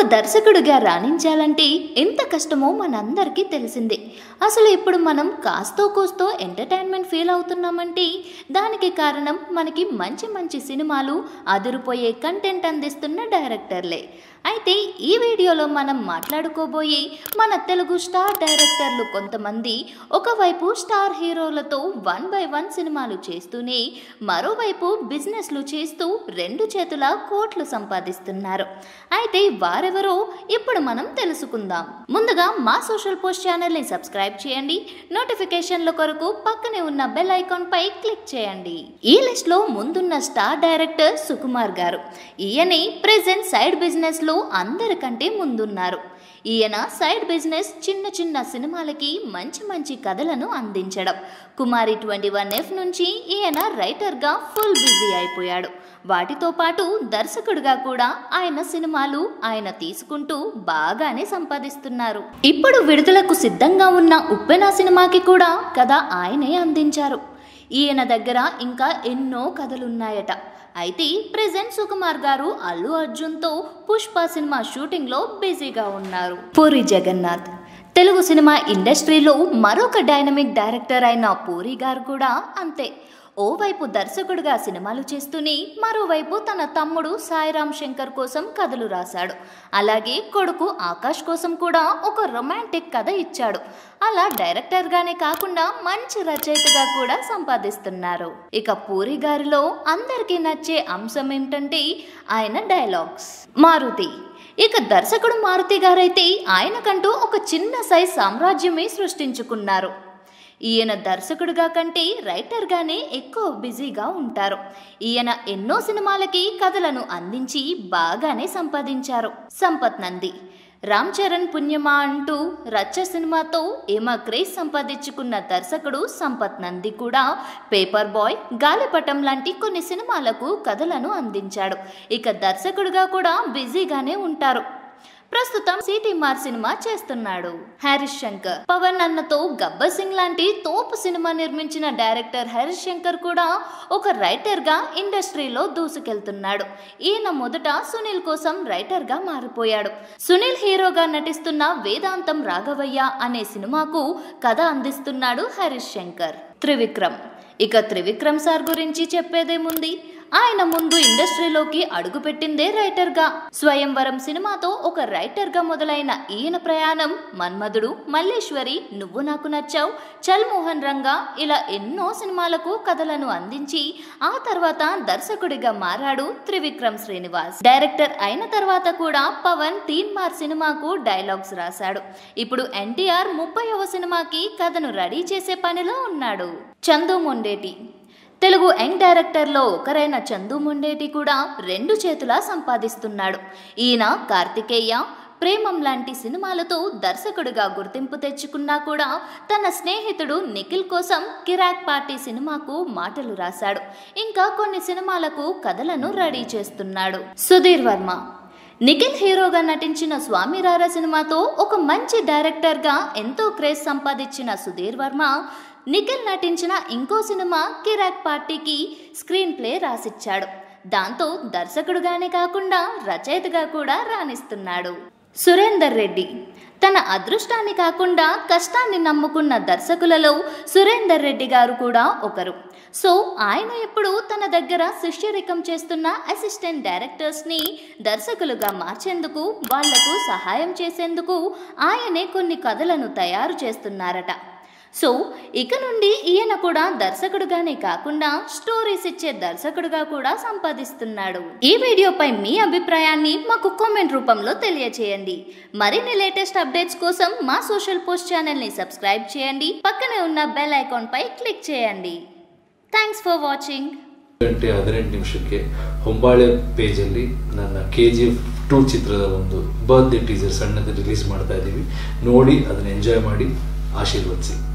ఒక దర్శకుడిగా రాణించాలంటే ఎంత కష్టమో మనందరికీ తెలిసిందే అసలు ఇప్పుడు మనం కాస్తో కోస్తో ఎంటర్టైన్మెంట్ ఫీల్ అవుతున్నామంటే దానికి కారణం మనకి మంచి మంచి సినిమాలు అదిరిపోయే కంటెంట్ అందిస్తున్న డైరెక్టర్లే అయితే ఈ వీడియోలో మనం మాట్లాడుకోబోయే మన తెలుగు స్టార్ డైరెక్టర్లు కొంతమంది ఒకవైపు స్టార్ హీరోలతో వన్ బై వన్ సినిమాలు చేస్తూనే మరోవైపు బిజినెస్లు చేస్తూ రెండు చేతుల కోట్లు సంపాదిస్తున్నారు అయితే వారెవరో ఇప్పుడు మనం తెలుసుకుందాం ముందుగా మా సోషల్ పోస్ట్ ఛానల్ని సబ్స్క్రైబ్ చేయండి నోటిఫికేషన్ల కొరకు పక్కనే ఉన్న బెల్ ఐకాన్ పై క్లిక్ చేయండి ఈ లిస్ట్ లో ముందున్న స్టార్ డైరెక్టర్ సుకుమార్ గారు ఈయనే ప్రెసెంట్ సైడ్ బిజినెస్ లో అందరికంటే ముందున్నారు ఈయన సైడ్ బిజినెస్ చిన్న చిన్న సినిమాలకి మంచి మంచి కథలను అందించడం కుమారి ట్వంటీ వన్ ఎఫ్ నుంచి ఈయన రైటర్గా ఫుల్ బిజీ అయిపోయాడు వాటితో పాటు దర్శకుడిగా కూడా ఆయన సినిమాలు ఆయన తీసుకుంటూ బాగానే సంపాదిస్తున్నారు ఇప్పుడు విడుదలకు సిద్ధంగా ఉన్న ఉప్పెన సినిమాకి కూడా కథ ఆయనే అందించారు ఈయన దగ్గర ఇంకా ఎన్నో కథలున్నాయట అయితే ప్రెజెంట్ సుకుమార్ గారు అల్లు అర్జున్తో పుష్ప సినిమా షూటింగ్లో బిజీగా ఉన్నారు పూరి జగన్నాథ్ తెలుగు సినిమా ఇండస్ట్రీలో మరొక డైనమిక్ డైరెక్టర్ అయిన పూరి గారు కూడా అంతే ఓవైపు దర్శకుడిగా సినిమాలు చేస్తూనే మరోవైపు తన తమ్ముడు సాయిరామ్ శంకర్ కోసం కథలు రాశాడు అలాగే కొడుకు ఆకాష్ కోసం కూడా ఒక రొమాంటిక్ కథ ఇచ్చాడు అలా డైరెక్టర్గానే కాకుండా మంచి రచయితగా కూడా సంపాదిస్తున్నారు ఇక పూరి గారిలో అందరికీ నచ్చే అంశం ఏంటంటే ఆయన డైలాగ్స్ మారుతి ఇక దర్శకుడు మారుతి గారైతే ఆయనకంటూ ఒక చిన్న సైజ్ సామ్రాజ్యమే సృష్టించుకున్నారు ఈయన దర్శకుడిగా కంటే రైటర్గానే ఎక్కువ బిజీగా ఉంటారు ఈయన ఎన్నో సినిమాలకి కథలను అందించి బాగానే సంపాదించారు సంపత్ నంది రామ్ చరణ్ పుణ్యమా అంటూ రచ్చ సినిమాతో ఏమా క్రేజ్ సంపాదించుకున్న దర్శకుడు సంపత్ నంది కూడా పేపర్ బాయ్ గాలిపటం లాంటి కొన్ని సినిమాలకు కథలను అందించాడు ఇక దర్శకుడిగా కూడా బిజీగానే ఉంటారు ప్రస్తుతం సిటీమార్ సినిమా చేస్తున్నాడు హారిస్ శంకర్ పవన్ అన్నతో గబ్బర్ సింగ్ లాంటి తోపు సినిమా నిర్మించిన డైరెక్టర్ హరీష్ శంకర్ కూడా ఒక రైటర్ గా ఇండస్ట్రీలో దూసుకెళ్తున్నాడు ఈయన మొదట సునీల్ కోసం రైటర్ గా మారిపోయాడు సునీల్ హీరోగా నటిస్తున్న వేదాంతం రాఘవయ్య అనే సినిమాకు కథ అందిస్తున్నాడు హరీష్ శంకర్ త్రివిక్రమ్ ఇక త్రివిక్రమ్ సార్ గురించి చెప్పేదేముంది ఆయన ముందు ఇండస్ట్రీలోకి అడుగుపెట్టిందే రైటర్గా స్వయంవరం సినిమాతో ఒక రైటర్గా మొదలైన ఈయన ప్రయాణం మన్మధుడు మల్లేశ్వరి నువ్వు నాకు నచ్చావు చల్ మోహన్ రంగా ఇలా ఎన్నో సినిమాలకు కథలను అందించి ఆ తర్వాత దర్శకుడిగా మారాడు త్రివిక్రమ్ శ్రీనివాస్ డైరెక్టర్ అయిన తర్వాత కూడా పవన్ తీన్ మార్ సినిమాకు డైలాగ్స్ రాశాడు ఇప్పుడు ఎన్టీఆర్ ముప్పైవ సినిమాకి కథను రెడీ చేసే పనిలో ఉన్నాడు చందు మొండేటి తెలుగు యంగ్ డైరెక్టర్లో ఒకరైన చందు మొండేటి కూడా రెండు చేతులా సంపాదిస్తున్నాడు ఈయన కార్తికేయ ప్రేమం లాంటి సినిమాలతో దర్శకుడిగా గుర్తింపు తెచ్చుకున్నా కూడా తన స్నేహితుడు నిఖిల్ కోసం కిరాక్ పార్టీ సినిమాకు మాటలు రాశాడు ఇంకా కొన్ని సినిమాలకు కథలను రెడీ చేస్తున్నాడు సుధీర్ వర్మ నిఖిల్ హీరోగా నటించిన స్వామి రారా సినిమాతో ఒక మంచి డైరెక్టర్గా ఎంతో క్రేజ్ సంపాదించిన సుధీర్ వర్మ నిఖిల్ నటించిన ఇంకో సినిమా కిరాక్ పార్టీకి స్క్రీన్ ప్లే రాసిచ్చాడు దాంతో దర్శకుడుగానే కాకుండా రచయితగా కూడా రాణిస్తున్నాడు సురేందర్ రెడ్డి తన అదృష్టాన్ని కాకుండా కష్టాన్ని నమ్ముకున్న దర్శకులలో సురేందర్ రెడ్డి గారు కూడా ఒకరు సో ఆయన ఇప్పుడు తన దగ్గర శిష్యరికం చేస్తున్న అసిస్టెంట్ డైరెక్టర్స్ని దర్శకులుగా మార్చేందుకు వాళ్లకు సహాయం చేసేందుకు ఆయనే కొన్ని కథలను తయారు చేస్తున్నారట సో ఇక నుండి ఈయన కూడా దర్శకుడుగానే కాకుండా స్టోరీస్ ఇచ్చే దర్శకుడుగా కూడా సంపాదిస్తున్నాడు ఈ వీడియోపై మీ అభిప్రాయాన్ని మాకు కామెంట్ రూపంలో తెలియచేయండి మరిన్ని లేటెస్ట్ అప్డేట్స్ కోసం మా సోషల్ పోస్ట్ ఛానల్ని సబ్స్క్రైబ్ చేయండి పక్కనే ఉన్న బెల్ ఐకాన్ పై క్లిక్ చేయండి ಥ್ಯಾಂಕ್ಸ್ ಫಾರ್ ವಾಚಿಂಗ್ ಗಂಟೆ ಹದಿನೆಂಟು ನಿಮಿಷಕ್ಕೆ ಹೊಂಬಾಳೆ ಪೇಜಲ್ಲಿ ನನ್ನ ಕೆ ಜಿ ಎಫ್ ಟೂ ಚಿತ್ರದ ಒಂದು ಬರ್ತ್ಡೇ ಟೀಸರ್ ಸಣ್ಣದು ರಿಲೀಸ್ ಮಾಡ್ತಾ ಇದ್ದೀವಿ ನೋಡಿ ಅದನ್ನ ಎಂಜಾಯ್ ಮಾಡಿ ಆಶೀರ್ವದಿಸಿ